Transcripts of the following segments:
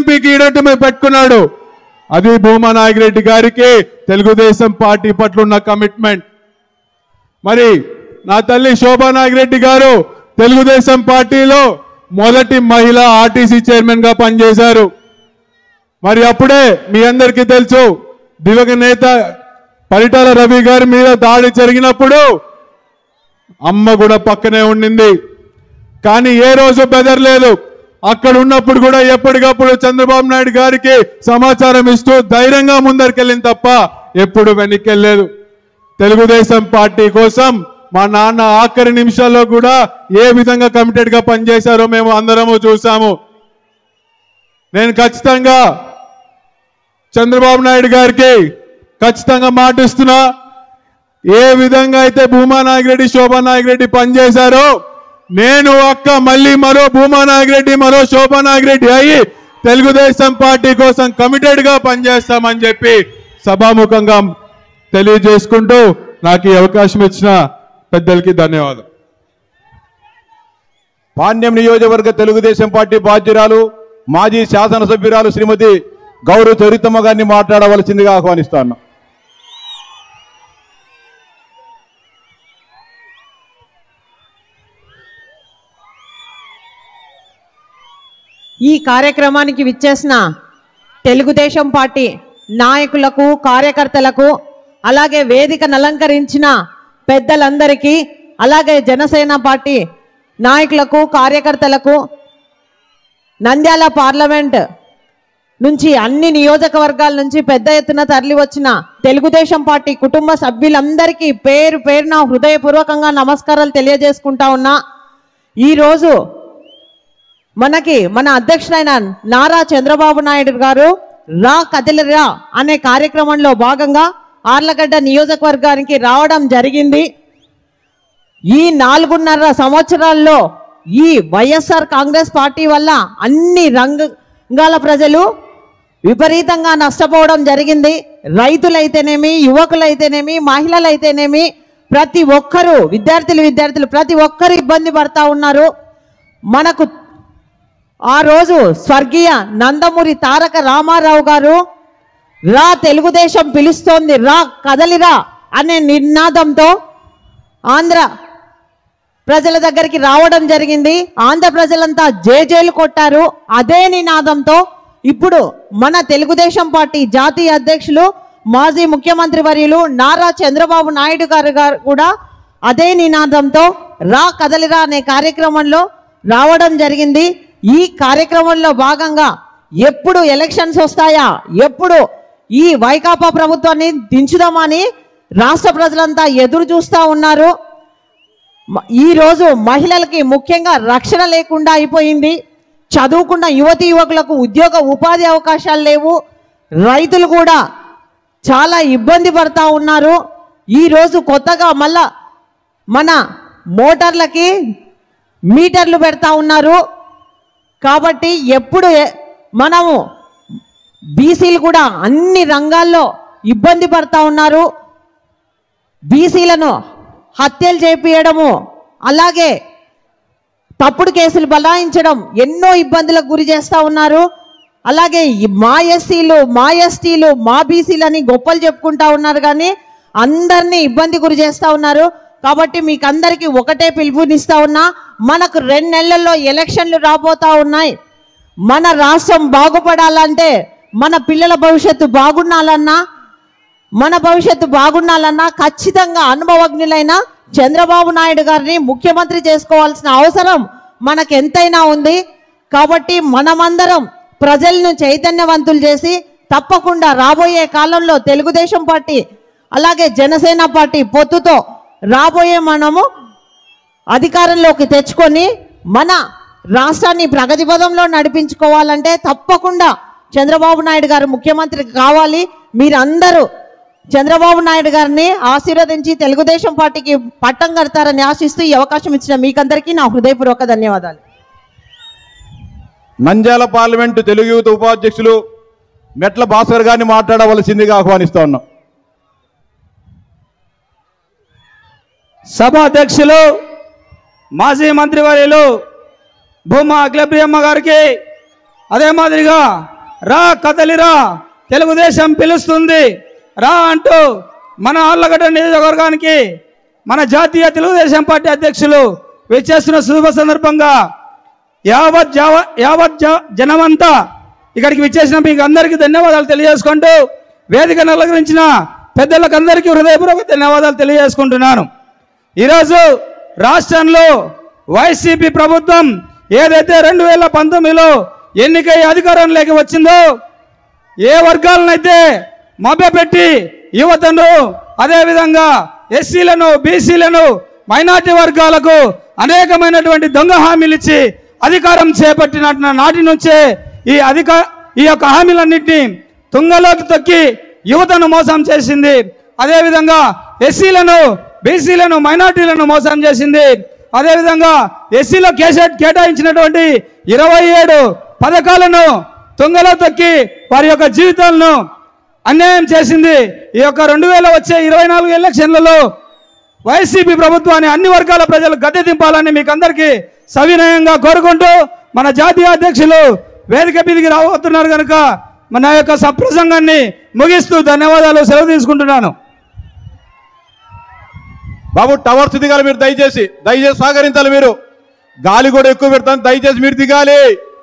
ఎంపీకి ఈడటమే పెట్టుకున్నాడు అది భూమా నాగిరెడ్డి గారికి తెలుగుదేశం పార్టీ పట్ల ఉన్న కమిట్మెంట్ మరి నా తల్లి శోభా నాగిరెడ్డి గారు తెలుగుదేశం పార్టీలో మొదటి మహిళ ఆర్టీసీ చైర్మన్ గా పనిచేశారు మరి అప్పుడే మీ అందరికీ తెలుసు దివంగ నేత పరిటాల రవి గారి మీద దాడి జరిగినప్పుడు అమ్మ కూడా పక్కనే ఉండింది కానీ ఏ రోజు బెదరలేదు అక్కడ ఉన్నప్పుడు కూడా ఎప్పటికప్పుడు చంద్రబాబు నాయుడు గారికి సమాచారం ఇస్తూ ధైర్యంగా ముందరికెళ్ళింది తప్ప ఎప్పుడు వెనక్కెళ్ళలేదు తెలుగుదేశం పార్టీ కోసం మా నాన్న ఆఖరి నిమిషాల్లో కూడా ఏ విధంగా కమిటెడ్ గా పనిచేశారో మేము అందరము చూసాము నేను ఖచ్చితంగా చంద్రబాబు నాయుడు గారికి ఖచ్చితంగా మాటిస్తున్నా ఏ విధంగా అయితే భూమా నాగిరెడ్డి శోభా నాగిరెడ్డి పనిచేశారో నేను అక్క మళ్ళీ మరో భూమా నాగిరెడ్డి మరో శోభా నాగిరెడ్డి అయ్యి తెలుగుదేశం పార్టీ కోసం కమిటెడ్ గా పనిచేస్తామని చెప్పి సభాముఖంగా తెలియజేసుకుంటూ నాకు ఈ అవకాశం ఇచ్చిన పెద్దలకి ధన్యవాదాలు పాండ్యం నియోజకవర్గ తెలుగుదేశం పార్టీ బాధ్యురాలు మాజీ శాసనసభ్యురాలు శ్రీమతి గౌరవ చరితమ్మ గారిని మాట్లాడవలసిందిగా ఆహ్వానిస్తాను ఈ కార్యక్రమానికి విచ్చేసిన తెలుగుదేశం పార్టీ నాయకులకు కార్యకర్తలకు అలాగే వేదికను అలంకరించిన పెద్దలందరికీ అలాగే జనసేన పార్టీ నాయకులకు కార్యకర్తలకు నంద్యాల పార్లమెంట్ నుంచి అన్ని నియోజకవర్గాల నుంచి పెద్ద ఎత్తున తరలి వచ్చిన తెలుగుదేశం పార్టీ కుటుంబ సభ్యులందరికీ పేరు పేరున హృదయపూర్వకంగా నమస్కారాలు తెలియజేసుకుంటా ఉన్నా ఈరోజు మనకి మన అధ్యక్షుడైన నారా చంద్రబాబు నాయుడు గారు రా కదిలిరా అనే కార్యక్రమంలో భాగంగా ఆర్లగడ్డ నియోజకవర్గానికి రావడం జరిగింది ఈ నాలుగున్నర సంవత్సరాల్లో ఈ వైఎస్ఆర్ కాంగ్రెస్ పార్టీ వల్ల అన్ని రంగాల ప్రజలు విపరీతంగా నష్టపోవడం జరిగింది రైతులైతేనేమి యువకులైతేనేమి మహిళలైతేనేమి ప్రతి ఒక్కరూ విద్యార్థులు విద్యార్థులు ప్రతి ఒక్కరు ఇబ్బంది పడతా ఉన్నారు మనకు ఆ రోజు స్వర్గీయ నందమూరి తారక రామారావు గారు రా తెలుగుదేశం పిలుస్తోంది రా కదలిరా అనే నినాదంతో ఆంధ్ర ప్రజల దగ్గరికి రావడం జరిగింది ఆంధ్ర ప్రజలంతా జేజేలు కొట్టారు అదే నినాదంతో ఇప్పుడు మన తెలుగుదేశం పార్టీ జాతీయ అధ్యక్షులు మాజీ ముఖ్యమంత్రి వర్యులు నారా చంద్రబాబు నాయుడు గారు గారు కూడా అదే నినాదంతో రా కదలిరా అనే కార్యక్రమంలో రావడం జరిగింది ఈ కార్యక్రమంలో భాగంగా ఎప్పుడు ఎలక్షన్స్ వస్తాయా ఎప్పుడు ఈ వైకాపా ప్రభుత్వాన్ని దించుదామని రాష్ట్ర ప్రజలంతా ఎదురు చూస్తా ఉన్నారు మ- ఈ రోజు మహిళలకి ముఖ్యంగా రక్షణ లేకుండా అయిపోయింది చదువుకున్న యువతి యువకులకు ఉద్యోగ ఉపాధి అవకాశాలు లేవు రైతులు కూడా చాలా ఇబ్బంది పడతా ఉన్నారు ఈ రోజు కొత్తగా మళ్ళా మన మోటార్లకి మీటర్లు పెడతా ఉన్నారు కాబట్టి ఎప్పుడు ఏ- మనము బీసీలు కూడా అన్ని రంగాల్లో ఇబ్బంది పడతా ఉన్నారు బీసీలను హత్యలు చేపియడము అలాగే తప్పుడు కేసులు బలాయించడం ఎన్నో ఇబ్బందులకు గురి చేస్తా ఉన్నారు అలాగే ఈ మా ఎస్సీలు మా ఎస్టీలు మా బీసీలని గొప్పలు చెప్పుకుంటా ఉన్నారు కానీ అందరినీ ఇబ్బంది గురి చేస్తా ఉన్నారు కాబట్టి మీకు అందరికీ ఒకటే పిలుపునిస్తా ఉన్నా మనకు రెండు నెలల్లో ఎలక్షన్లు రాబోతా ఉన్నాయి మన రాష్ట్రం బాగుపడాలంటే మన పిల్లల భవిష్యత్తు బాగుండాలన్నా మన భవిష్యత్తు బాగుండాలన్నా ఖచ్చితంగా అనుభవజ్ఞులైన చంద్రబాబు నాయుడు గారిని ముఖ్యమంత్రి చేసుకోవాల్సిన అవసరం మనకు ఎంతైనా ఉంది కాబట్టి మనమందరం ప్రజలను చైతన్యవంతులు చేసి తప్పకుండా రాబోయే కాలంలో తెలుగుదేశం పార్టీ అలాగే జనసేన పార్టీ పొత్తుతో రాబోయే మనము అధికారంలోకి తెచ్చుకొని మన రాష్ట్రాన్ని ప్రగతి పదంలో నడిపించుకోవాలంటే తప్పకుండా చంద్రబాబు నాయుడు గారు ముఖ్యమంత్రి కావాలి మీరందరూ చంద్రబాబు నాయుడు గారిని ఆశీర్వదించి తెలుగుదేశం పార్టీకి పట్టం కడతారని ఆశిస్తూ ఈ అవకాశం ఇచ్చిన మీకందరికీ నా హృదయపూర్వక ధన్యవాదాలు నంద్యాల పార్లమెంటు తెలుగు యువత ఉపాధ్యక్షులు మెట్ల భాస్కర్ గారిని మాట్లాడవలసిందిగా ఆహ్వానిస్తా ఉన్నాం సభ అధ్యక్షులు మాజీ మంత్రివర్యులు భూమా అఖిలప్రియమ్మ గారికి అదే మాదిరిగా రా కదలిరా తెలుగుదేశం పిలుస్తుంది రా అంటూ మన ఆళ్ళగడ్డ నియోజకవర్గానికి మన జాతీయ తెలుగుదేశం పార్టీ అధ్యక్షులు విచ్చేస్తున్న శుభ సందర్భంగా యావత్ జావ యావత్ జ- జనమంతా ఇక్కడికి విచ్చేసిన మీకు అందరికీ ధన్యవాదాలు తెలియజేసుకుంటూ వేదికను అలంకరించిన పెద్దలకు అందరికీ హృదయపూర్వక ధన్యవాదాలు తెలియజేసుకుంటున్నాను ఈరోజు రాష్ట్రంలో వైసీపీ ప్రభుత్వం ఏదైతే రెండు వేల పంతొమ్మిదిలో ఎన్నికై అధికారంలోకి వచ్చిందో ఏ వర్గాలనైతే మభ్యపెట్టి యువతను అదేవిధంగా ఎస్సీలను బీసీలను మైనార్టీ వర్గాలకు అనేకమైనటువంటి దొంగ హామీలు ఇచ్చి అధికారం చేపట్టిన నాటి నుంచే ఈ అధిక ఈ యొక్క హామీలన్నింటినీ తుంగలోకి తొక్కి యువతను మోసం చేసింది అదేవిధంగా ఎస్సీలను బీసీలను మైనార్టీలను మోసం చేసింది అదేవిధంగా ఎస్సీలో కేసెట్ కేటాయించినటువంటి ఇరవై ఏడు పథకాలను తుంగలో తొక్కి వారి యొక్క జీవితాలను అన్యాయం చేసింది ఈ యొక్క రెండు వేల వచ్చే ఇరవై నాలుగు ఎలక్షన్లలో వైసీపీ ప్రభుత్వాన్ని అన్ని వర్గాల ప్రజలు గద్దె దింపాలని మీకు అందరికీ సవినయంగా కోరుకుంటూ మన జాతీయ అధ్యక్షులు వేదిక మీదికి రాబోతున్నారు కనుక మన యొక్క సప్రసంగాన్ని ముగిస్తూ ధన్యవాదాలు సెలవు తీసుకుంటున్నాను బాబు టవర్స్ దిగాలి మీరు దయచేసి దయచేసి సహకరించాలి మీరు గాలి కూడా ఎక్కువ పెడతాను దయచేసి మీరు దిగాలి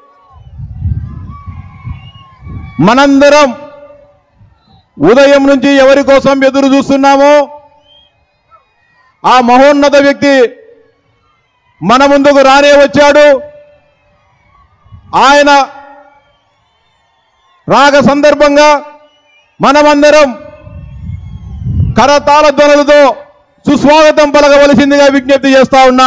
మనందరం ఉదయం నుంచి ఎవరి కోసం ఎదురు చూస్తున్నామో ఆ మహోన్నత వ్యక్తి మన ముందుకు రానే వచ్చాడు ఆయన రాగ సందర్భంగా మనమందరం కరతాళ ధ్వనులతో సుస్వాగతం పలకవలసిందిగా విజ్ఞప్తి చేస్తా ఉన్నా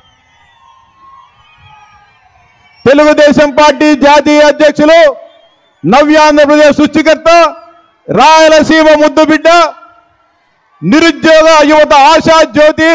తెలుగుదేశం పార్టీ జాతీయ అధ్యక్షులు నవ్యాంధ్రప్రదేశ్ సృష్టికర్త రాయలసీమ ముద్దుబిడ్డ నిరుద్యోగ యువత ఆశా జ్యోతి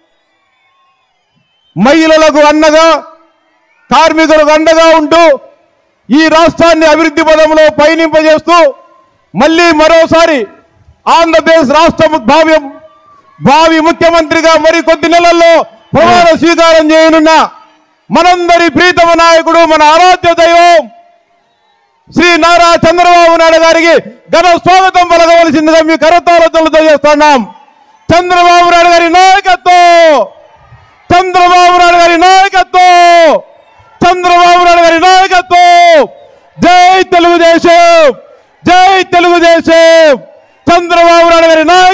మహిళలకు అండగా కార్మికులకు అండగా ఉంటూ ఈ రాష్ట్రాన్ని అభివృద్ధి పదంలో పయనింపజేస్తూ మళ్ళీ మరోసారి ఆంధ్రప్రదేశ్ రాష్ట్ర ము- భావి భావి ముఖ్యమంత్రిగా మరి కొద్ది నెలల్లో ప్రమాణ స్వీకారం చేయనున్న మనందరి ప్రీతమ నాయకుడు మన ఆరాధ్య దైవం శ్రీ నారా చంద్రబాబు నాయుడు గారికి ఘన స్వాగతం పలకవలసిందిగా మీ కరతాలతో చేస్తున్నాం చంద్రబాబు నాయుడు గారి నాయకత్వం చంద్రబాబు నాయుడు గారి నాయకత్వం చంద్రబాబు నాయుడు గారి నాయకత్వం జై తెలుగుదేశం జై తెలుగుదేశం చంద్రబాబు నాయుడు గారి నాయకత్వం